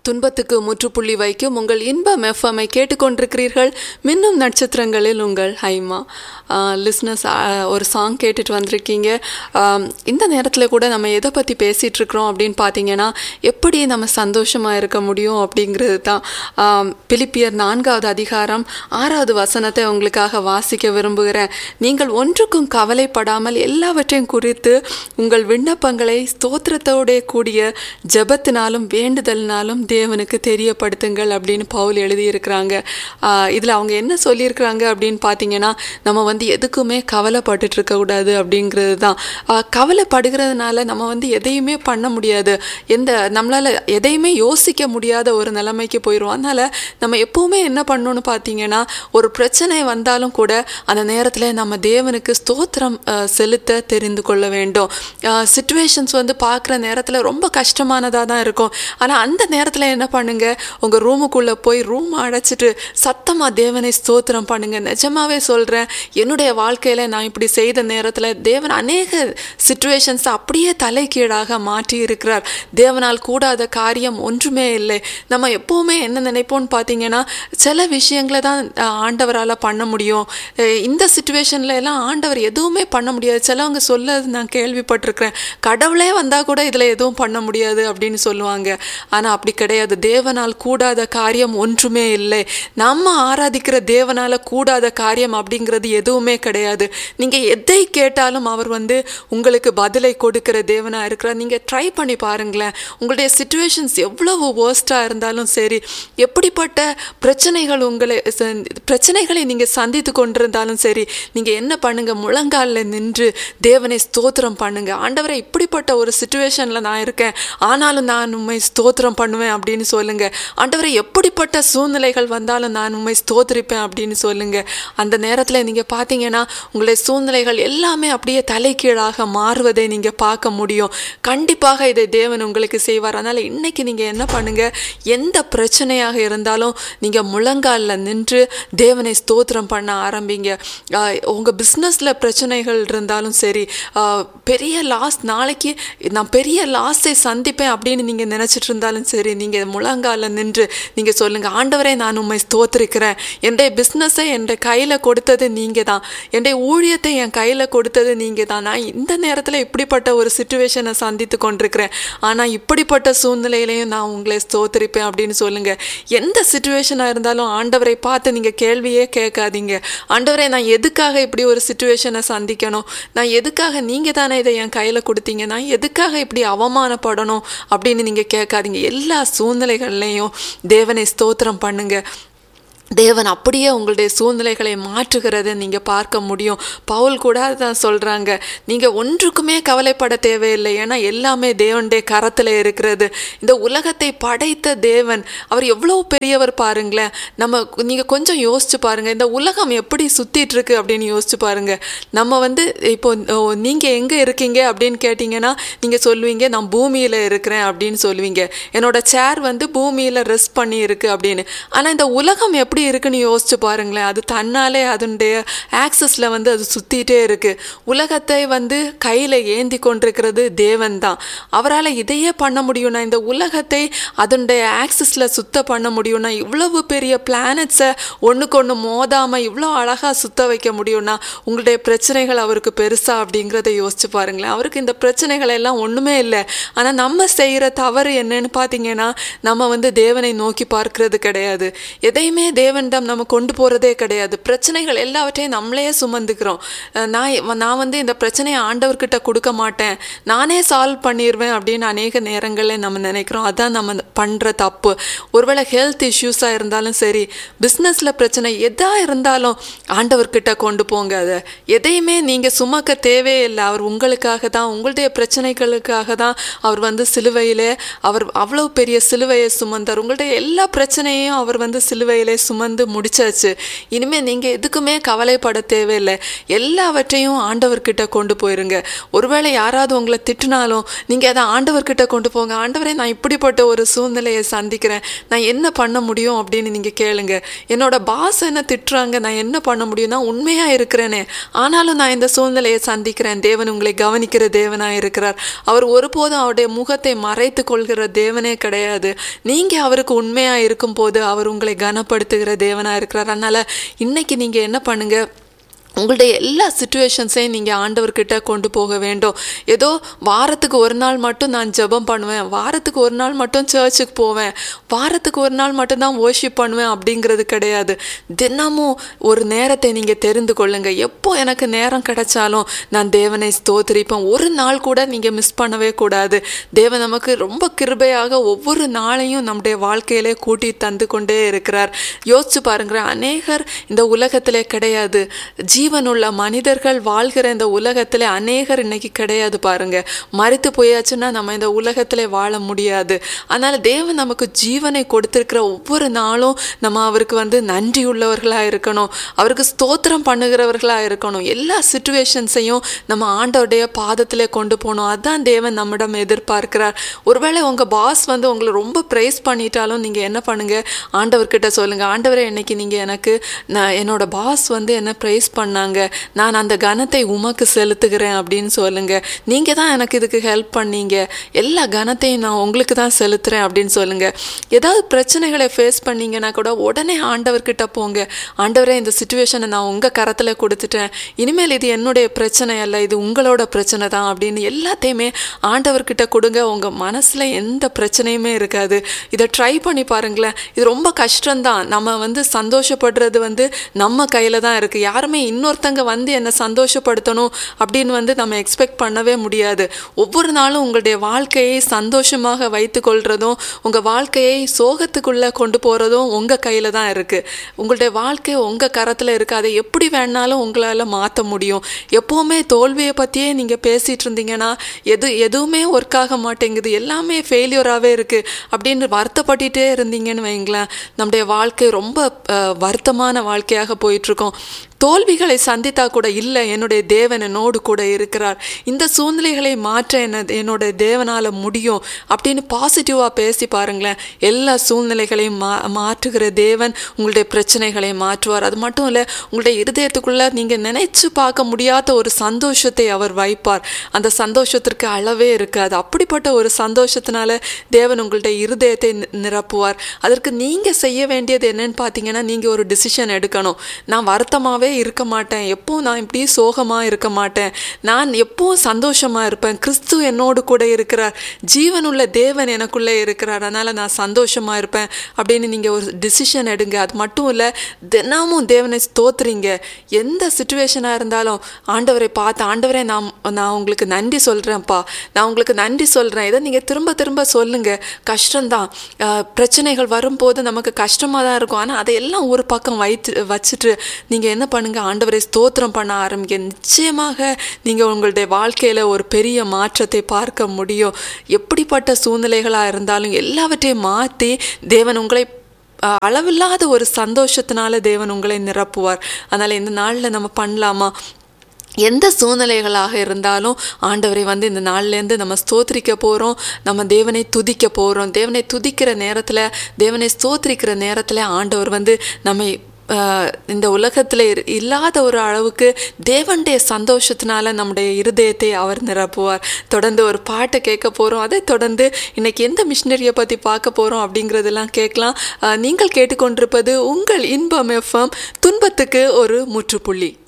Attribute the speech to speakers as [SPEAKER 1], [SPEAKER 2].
[SPEAKER 1] துன்பத்துக்கு முற்றுப்புள்ளி வைக்கும் உங்கள் இன்பம் எஃப்எம்ஐ கேட்டுக்கொண்டிருக்கிறீர்கள் மின்னும் நட்சத்திரங்களில் உங்கள் ஹைமா லிஸ்னஸ் ஒரு சாங் கேட்டுட்டு வந்திருக்கீங்க ஆம், இந்த நேரத்தில் கூட நம்ம எதை பற்றி பேசிகிட்டு இருக்கிறோம் அப்படின்னு பார்த்தீங்கன்னா எப்படி நம்ம சந்தோஷமாக இருக்க முடியும் அப்படிங்கிறது தான் ஆம், பிலிப்பியர் நான்காவது அதிகாரம் ஆறாவது வசனத்தை உங்களுக்காக வாசிக்க விரும்புகிறேன் நீங்கள் ஒன்றுக்கும் கவலைப்படாமல் எல்லாவற்றையும் குறித்து உங்கள் விண்ணப்பங்களை ஸ்தோத்திரத்தோட கூடிய ஜெபத்தினாலும் வேண்டுதல்னாலும் தேவனுக்கு தெரியப்படுத்துங்கள் அப்படின்னு பவுல் எழுதியிருக்கிறாங்க இதில் அவங்க என்ன சொல்லியிருக்கிறாங்க அப்படின்னு பார்த்தீங்கன்னா நம்ம வந்து எதுக்குமே கவலைப்பட்டுட்டு இருக்கக்கூடாது அப்படிங்கிறது தான் ஆஹ் கவலைப்படுகிறதுனால நம்ம வந்து எதையுமே பண்ண முடியாது எந்த நம்மளால் எதையுமே யோசிக்க முடியாத ஒரு நிலைமைக்கு போயிடுவோம் அதனால் நம்ம எப்போவுமே என்ன பண்ணணும்னு பார்த்தீங்கன்னா ஒரு பிரச்சனை வந்தாலும் கூட அந்த நேரத்தில் நம்ம தேவனுக்கு ஸ்தோத்திரம் ஆஹ் செலுத்த தெரிந்து கொள்ள வேண்டும் சுச்சுவேஷன்ஸ் வந்து பார்க்குற நேரத்தில் ரொம்ப கஷ்டமானதாக தான் இருக்கும் ஆனால் அந்த நேரத்தில் என்ன பண்ணுங்க உங்கள் ரூமுக்குள்ளே போய் ரூம் அடைச்சிட்டு சத்தமாக தேவனை ஸ்தோத்திரம் பண்ணுங்க நிஜமாவே சொல்கிறேன் என்னுடைய வாழ்க்கையில் நான் இப்படி செய்த நேரத்தில் தேவன் அநேக சுச்சுவேஷன்ஸ் அப்படியே தலைகீழாக மாற்றி இருக்கிறார் தேவனால் கூடாத காரியம் ஒன்றுமே இல்லை நம்ம எப்போவுமே என்ன நினைப்போம்னு பார்த்தீங்கன்னா சில விஷயங்களை தான் ஆண்டவரால் பண்ண முடியும் அஹ் இந்த சுச்சுவேஷனில் எல்லாம் ஆண்டவர் எதுவுமே பண்ண முடியாது சிலவங்க சொல்லது நான் கேள்விப்பட்டிருக்கிறேன் கடவுளே வந்தால் கூட இதில் எதுவும் பண்ண முடியாது அப்படின்னு சொல்லுவாங்க ஆனால் அப்படி கிடையாது தேவனால் கூடாத காரியம் ஒன்றுமே இல்லை நம்ம ஆராதிக்கிற தேவனால் கூடாத காரியம் அப்படிங்கிறது எதுவுமே கிடையாது நீங்கள் எதை கேட்டாலும் அவர் வந்து உங்களுக்கு பதிலை கொடுக்கிற தேவனாக இருக்கிறார் நீங்கள் ட்ரை பண்ணி பாருங்களேன் உங்களுடைய சுச்சுவேஷன்ஸ் எவ்வளவு வேர்ஸ்டாக இருந்தாலும் சரி எப்படிப்பட்ட பிரச்சனைகள் உங்களை ச- பிரச்சனைகளை நீங்கள் சந்தித்து கொண்டிருந்தாலும் சரி நீங்கள் என்ன பண்ணுங்க முழங்காலில் நின்று தேவனை ஸ்தோத்திரம் பண்ணுங்க ஆண்டவரை இப்படிப்பட்ட ஒரு சுச்சுவேஷனில் நான் இருக்கேன் ஆனாலும் நான் உண்மை ஸ்தோத்திரம் பண்ணுவேன் அப்படின்னு சொல்லுங்க ஆண்டவரை எப்படிப்பட்ட சூழ்நிலைகள் வந்தாலும் நான் உண்மை ஸ்தோத்திரிப்பேன் அப்படின்னு சொல்லுங்க அந்த நேரத்தில் நீங்கள் பார்த்தீங்கன்னா உங்களுடைய சூழ்நிலைகள் எல்லாமே அப்படியே தலைகீழாக மாறுவதை நீங்கள் பார்க்க முடியும் கண்டிப்பாக இதை தேவன் உங்களுக்கு செய்வார் அதனால் இன்னைக்கு நீங்கள் என்ன பண்ணுங்க எந்த பிரச்சனையாக இருந்தாலும் நீங்கள் முழங்காலில் நின்று தேவனை ஸ்தோத்திரம் பண்ண ஆரம்பிங்க ஆஹ் உங்க பிஸ்னஸில் பிரச்சனைகள் இருந்தாலும் சரி ஆஹ் பெரிய லாஸ் நாளைக்கு நான் பெரிய லாஸை சந்திப்பேன் அப்படின்னு நீங்கள் நினச்சிட்டு இருந்தாலும் சரி நீங்கள் முழங்காலில் நின்று நீங்கள் சொல்லுங்கள் ஆண்டவரே நான் உண்மை ஸ்தோத்திரிக்கிறேன் என்னுடைய பிஸ்னஸை என் கையில் கொடுத்தது நீங்கள் தான் என்னுடைய ஊழியத்தை என் கையில் கொடுத்தது நீங்கள் தான் நான் இந்த நேரத்தில் இப்படிப்பட்ட ஒரு சுச்சுவேஷனை சந்தித்து கொண்டிருக்கிறேன் ஆனால் இப்படிப்பட்ட சூழ்நிலையிலையும் நான் உங்களை ஸ்தோத்திரிப்பேன் அப்படின்னு சொல்லுங்கள் எந்த சுச்சுவேஷனாக இருந்தாலும் ஆண்டவரை பார்த்து நீங்கள் கேள்வியே கேட்காதீங்க ஆண்டவரே நான் எதுக்காக இப்படி ஒரு சுச்சுவேஷனை சந்திக்கணும் நான் எதுக்காக நீங்கள் தானே இதை என் கையில் கொடுத்தீங்க நான் எதுக்காக இப்படி அவமானப்படணும் அப்படின்னு நீங்கள் கேட்காதீங்க எல்லா சூழ்நிலைகள்லையும் தேவனை ஸ்தோத்திரம் பண்ணுங்க தேவன் அப்படியே உங்களுடைய சூழ்நிலைகளை மாற்றுகிறதை நீங்கள் பார்க்க முடியும் பவுல் கூட தான் சொல்கிறாங்க நீங்கள் ஒன்றுக்குமே கவலைப்பட தேவையில்லை ஏன்னா எல்லாமே தேவனுடைய கரத்தில் இருக்கிறது இந்த உலகத்தை படைத்த தேவன் அவர் எவ்வளோ பெரியவர் பாருங்களேன் நம்ம நீங்கள் கொஞ்சம் யோசிச்சு பாருங்கள் இந்த உலகம் எப்படி சுற்றிட்டு இருக்கு அப்படின்னு யோசிச்சு பாருங்கள் நம்ம வந்து இப்போ நீங்கள் எங்கே இருக்கீங்க அப்படின்னு கேட்டிங்கன்னா நீங்கள் சொல்லுவீங்க நான் பூமியில் இருக்கிறேன் அப்படின்னு சொல்லுவீங்க என்னோட சேர் வந்து பூமியில் ரெஸ்ட் பண்ணி இருக்கு அப்படின்னு ஆனால் இந்த உலகம் எப்படி இருக்குன்னு யோசிச்சு பாருங்களேன் அது தன்னாலே அதனுடைய ஆக்சஸில் வந்து அது சுற்றிட்டே இருக்கு உலகத்தை வந்து கையில் ஏந்தி கொண்டிருக்கிறது தேவன் தான் அவரால் இதையே பண்ண முடியும்னா இந்த உலகத்தை அதனுடைய ஆக்சஸில் சுத்த பண்ண முடியும்னா இவ்வளவு பெரிய பிளானட்ஸை ஒன்றுக்கு ஒன்று மோதாமல் இவ்வளோ அழகாக சுத்த வைக்க முடியும்னா உங்களுடைய பிரச்சனைகள் அவருக்கு பெருசா அப்படிங்கிறத யோசிச்சு பாருங்களேன் அவருக்கு இந்த பிரச்சனைகள் எல்லாம் ஒன்றுமே இல்லை ஆனால் நம்ம செய்கிற தவறு என்னன்னு பார்த்தீங்கன்னா நம்ம வந்து தேவனை நோக்கி பார்க்கிறது கிடையாது எதையுமே தேவனிடம் நம்ம கொண்டு போகிறதே கிடையாது பிரச்சனைகள் எல்லாவற்றையும் நம்மளே சுமந்துக்கிறோம் அஹ் நான் நான் வந்து இந்த பிரச்சனையை ஆண்டவர்கிட்ட கொடுக்க மாட்டேன் நானே சால்வ் பண்ணிடுவேன் அப்படின்னு அநேக நேரங்களில் நம்ம நினைக்கிறோம் அதான் நம்ம பண்ணுற தப்பு ஒருவேளை ஹெல்த் இஷ்யூஸாக இருந்தாலும் சரி பிஸ்னஸில் பிரச்சனை எதா இருந்தாலும் ஆண்டவர்கிட்ட கொண்டு போங்க அதை எதையுமே நீங்கள் சுமக்க தேவையில்லை அவர் உங்களுக்காக தான் உங்களுடைய பிரச்சனைகளுக்காக தான் அவர் வந்து சிலுவையிலே அவர் அவ்வளோ பெரிய சிலுவையை சுமந்தார் உங்களுடைய எல்லா பிரச்சனையும் அவர் வந்து சிலுவையிலே சும சுமந்து முடிச்சாச்சு இனிமேல் நீங்கள் எதுக்குமே கவலைப்பட தேவையில்லை எல்லாவற்றையும் ஆண்டவர்கிட்ட கொண்டு போயிருங்க ஒருவேளை யாராவது உங்களை திட்டினாலும் நீங்கள் அதை ஆண்டவர்கிட்ட கொண்டு போங்க ஆண்டவரே நான் இப்படிப்பட்ட ஒரு சூழ்நிலையை சந்திக்கிறேன் நான் என்ன பண்ண முடியும் அப்படின்னு நீங்கள் கேளுங்க என்னோட பாஸ் என்ன திட்டுறாங்க நான் என்ன பண்ண முடியும் நான் உண்மையாக இருக்கிறேனே ஆனாலும் நான் இந்த சூழ்நிலையை சந்திக்கிறேன் தேவன் உங்களை கவனிக்கிற தேவனாக இருக்கிறார் அவர் ஒருபோதும் அவருடைய முகத்தை மறைத்து கொள்கிற தேவனே கிடையாது நீங்கள் அவருக்கு உண்மையாக இருக்கும்போது அவர் உங்களை கனப்படுத்துகிற தேவனாக இருக்கிறார் அதனால் இன்னைக்கு நீங்கள் என்ன பண்ணுங்க உங்களுடைய எல்லா சுச்சுவேஷன்ஸையும் நீங்கள் ஆண்டவர்கிட்ட கொண்டு போக வேண்டும் ஏதோ வாரத்துக்கு ஒரு நாள் மட்டும் நான் ஜெபம் பண்ணுவேன் வாரத்துக்கு ஒரு நாள் மட்டும் சர்ச்சுக்கு போவேன் வாரத்துக்கு ஒரு நாள் மட்டும் தான் worship பண்ணுவேன் அப்படிங்கிறது கிடையாது தினமும் ஒரு நேரத்தை நீங்கள் தெரிந்து கொள்ளுங்க எப்போ எனக்கு நேரம் கிடைச்சாலும் நான் தேவனை ஸ்தோத்திரிப்பேன் ஒரு நாள் கூட நீங்கள் மிஸ் பண்ணவே கூடாது தேவன் நமக்கு ரொம்ப கிருபையாக ஒவ்வொரு நாளையும் நம்முடைய வாழ்க்கையிலே கூட்டி தந்து கொண்டே இருக்கிறார் யோசிச்சு பாருங்க அநேகர் இந்த உலகத்திலே கிடையாது ஜீவனுள்ள மனிதர்கள் வாழ்கிற இந்த உலகத்திலே அநேகர் இன்னைக்கு கிடையாது பாருங்க மறித்து போயாச்சுன்னா நம்ம இந்த உலகத்திலே வாழ முடியாது அதனால தேவன் நமக்கு ஜீவனை கொடுத்திருக்கிற ஒவ்வொரு நாளும் நம்ம அவருக்கு வந்து நன்றி உள்ளவர்களாக இருக்கணும் அவருக்கு ஸ்தோத்திரம் பண்ணுகிறவர்களாக இருக்கணும் எல்லா சுச்சுவேஷன்ஸையும் நம்ம ஆண்டவருடைய பாதத்திலே கொண்டு போகணும் அதான் தேவன் நம்மிடம் எதிர்பார்க்கிறார் ஒருவேளை உங்கள் பாஸ் வந்து உங்களை ரொம்ப ப்ரைஸ் பண்ணிட்டாலும் நீங்கள் என்ன பண்ணுங்க ஆண்டவர்கிட்ட சொல்லுங்கள் ஆண்டவரே இன்னைக்கு நீங்கள் எனக்கு நான் என்னோட பாஸ் வந்து என்ன ப்ரைஸ் பண்ணாங்க நான் அந்த கனத்தை உமக்கு செலுத்துகிறேன் அப்படின்னு சொல்லுங்க நீங்கள் தான் எனக்கு இதுக்கு ஹெல்ப் பண்ணீங்க எல்லா கனத்தையும் நான் உங்களுக்கு தான் செலுத்துகிறேன் அப்படின்னு சொல்லுங்க ஏதாவது பிரச்சனைகளை ஃபேஸ் பண்ணீங்கன்னா கூட உடனே ஆண்டவர்கிட்ட போங்க ஆண்டவரே இந்த சுச்சுவேஷனை நான் உங்கள் கரத்தில் கொடுத்துட்டேன் இனிமேல் இது என்னுடைய பிரச்சனை அல்ல இது உங்களோட பிரச்சனை தான் அப்படின்னு எல்லாத்தையுமே ஆண்டவர்கிட்ட கொடுங்க உங்கள் மனசில் எந்த பிரச்சனையுமே இருக்காது இதை ட்ரை பண்ணி பாருங்களேன் இது ரொம்ப கஷ்டம்தான் நம்ம வந்து சந்தோஷப்படுறது வந்து நம்ம கையில் தான் இருக்குது யாருமே இன்னொருத்தங்க வந்து என்னை சந்தோஷப்படுத்தணும் அப்படின்னு வந்து நம்ம எக்ஸ்பெக்ட் பண்ணவே முடியாது ஒவ்வொரு நாளும் உங்களுடைய வாழ்க்கையை சந்தோஷமாக வைத்து கொள்றதும் உங்கள் வாழ்க்கையை சோகத்துக்குள்ளே கொண்டு போகிறதும் உங்கள் கையில் தான் இருக்குது உங்களுடைய வாழ்க்கை உங்கள் கரத்தில் இருக்குது அதை எப்படி வேணாலும் உங்களால் மாற்ற முடியும் எப்போவுமே தோல்வியை பற்றியே நீங்கள் பேசிகிட்டு இருந்தீங்கன்னா எது எதுவுமே ஒர்க் ஆக மாட்டேங்குது எல்லாமே ஃபெயிலியராகவே இருக்குது அப்படின்னு வருத்தப்பட்டுட்டே இருந்தீங்கன்னு வைங்களேன் நம்முடைய வாழ்க்கை ரொம்ப அஹ், வருத்தமான வாழ்க்கையாக போயிட்டுருக்கோம் தோல்விகளை சந்தித்தா கூட இல்லை என்னுடைய தேவன் என்னோடு கூட இருக்கிறார் இந்த சூழ்நிலைகளை மாற்ற என்ன என்னோட தேவனால் முடியும் அப்படின்னு பாசிட்டிவாக பேசி பாருங்களேன் எல்லா சூழ்நிலைகளையும் மா மாற்றுகிற தேவன் உங்களுடைய பிரச்சனைகளை மாற்றுவார் அது மட்டும் இல்லை உங்களுடைய இருதயத்துக்குள்ளே நீங்கள் நினைச்சு பார்க்க முடியாத ஒரு சந்தோஷத்தை அவர் வைப்பார் அந்த சந்தோஷத்திற்கு அளவே இருக்காது அப்படிப்பட்ட ஒரு சந்தோஷத்தினால தேவன் உங்களுடைய இருதயத்தை நி- நிரப்புவார் அதற்கு நீங்கள் செய்ய வேண்டியது என்னன்னு பார்த்தீங்கன்னா நீங்கள் ஒரு டிசிஷன் எடுக்கணும் நான் வருத்தமாகவே இருக்க மாட்டேன் எப்போ நான் இப்படி சோகமாக இருக்க மாட்டேன் நான் எப்பவும் சந்தோஷமாக இருப்பேன் கிறிஸ்து என்னோடு கூட இருக்கிறார் ஜீவனுள்ள தேவன் எனக்குள்ளே இருக்கிறார் அதனால் நான் சந்தோஷமாக இருப்பேன் அப்படின்னு நீங்கள் ஒரு டிசிஷன் எடுங்க அது மட்டும் இல்லை தினமும் தேவனை ஸ்தோத்துறீங்க எந்த சுச்சுவேஷனாக இருந்தாலும் ஆண்டவரை பார்த்து ஆண்டவரே நான் நான் உங்களுக்கு நன்றி சொல்கிறேன்ப்பா நான் உங்களுக்கு நன்றி சொல்கிறேன் இதை நீங்கள் திரும்ப திரும்ப சொல்லுங்கள் கஷ்டம்தான் அஹ், பிரச்சனைகள் வரும்போது நமக்கு கஷ்டமாக தான் இருக்கும் ஆனால் அதையெல்லாம் ஒரு பக்கம் வைத்து வச்சுட்டு நீங்கள் என்ன பண்ணுங்க ஆண்டவரை ஸ்தோத்திரம் பண்ண ஆரம்பிங்க நிச்சயமாக நீங்கள் உங்களுடைய வாழ்க்கையில் ஒரு பெரிய மாற்றத்தை பார்க்க முடியும் எப்படிப்பட்ட சூழ்நிலைகளாக இருந்தாலும் எல்லாவற்றையும் மாற்றி தேவன் உங்களை அஹ், அளவில்லாத ஒரு சந்தோஷத்தினால தேவன் உங்களை நிரப்புவார் அதனால் இந்த நாளில் நம்ம பண்ணலாமா எந்த சூழ்நிலைகளாக இருந்தாலும் ஆண்டவரை வந்து இந்த நாள்லேருந்து நம்ம ஸ்தோத்திரிக்க போகிறோம் நம்ம தேவனை துதிக்க போகிறோம் தேவனை துதிக்கிற நேரத்தில் தேவனை ஸ்தோத்திரிக்கிற நேரத்தில் ஆண்டவர் வந்து நம்மை ஆஹ், இந்த உலகத்தில் இரு- இல்லாத ஒரு அளவுக்கு தேவனுடைய சந்தோஷத்தினால நம்முடைய இருதயத்தை அவர் நிரப்புவார் தொடர்ந்து ஒரு பாட்டை கேட்க போகிறோம் அதை தொடர்ந்து இன்னைக்கு எந்த மிஷினரியை பற்றி பார்க்க போகிறோம் அப்படிங்கிறதெல்லாம் கேட்கலாம் ஆஹ், நீங்கள் கேட்டுக்கொண்டிருப்பது உங்கள் இன்பம் எஃப்எம் துன்பத்துக்கு ஒரு முற்றுப்புள்ளி